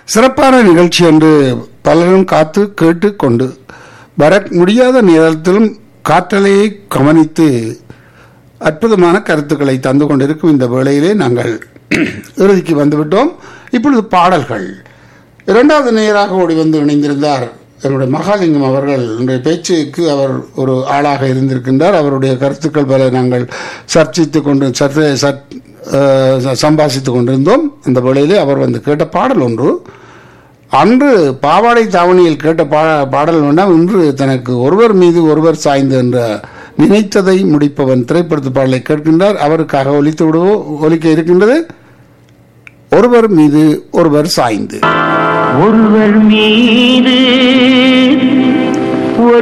சிறப்பான நிகழ்ச்சி என்று பலரும் காத்து கேட்டு கொண்டு வர முடியாத நேரத்திலும் காற்றலையை கவனித்து அற்புதமான கருத்துக்களை தந்து கொண்டிருக்கும் இந்த வேளையிலே நாங்கள் இறுதிக்கு வந்துவிட்டோம் இப்பொழுது பாடல்கள் இரண்டாவது நேராக ஓடி வந்து இணைந்திருந்தார் எங்களுடைய மகாலிங்கம் அவர்கள் இன்றைய பேச்சுக்கு அவர் ஒரு ஆளாக இருந்திருக்கின்றார் அவருடைய கருத்துக்கள் பல நாங்கள் சர்ச்சித்து கொண்டு சர்ச்சை சற் சம்பாசித்துக் கொண்டிருந்தோம் அந்த வேளையிலே அவர் வந்து கேட்ட பாடல் ஒன்று அன்று பாவாடை தாவணியில் கேட்ட பா பாடல் வேண்டாம் இன்று தனக்கு ஒருவர் மீது ஒருவர் சாய்ந்து என்ற நினைத்ததை முடிப்பவன் திரைப்படத்து பாடலை கேட்கின்றார் அவருக்காக ஒலித்து விடுவோ ஒலிக்க இருக்கின்றது ஒருவர் மீது ஒருவர் சாய்ந்து ஒருவர் மீது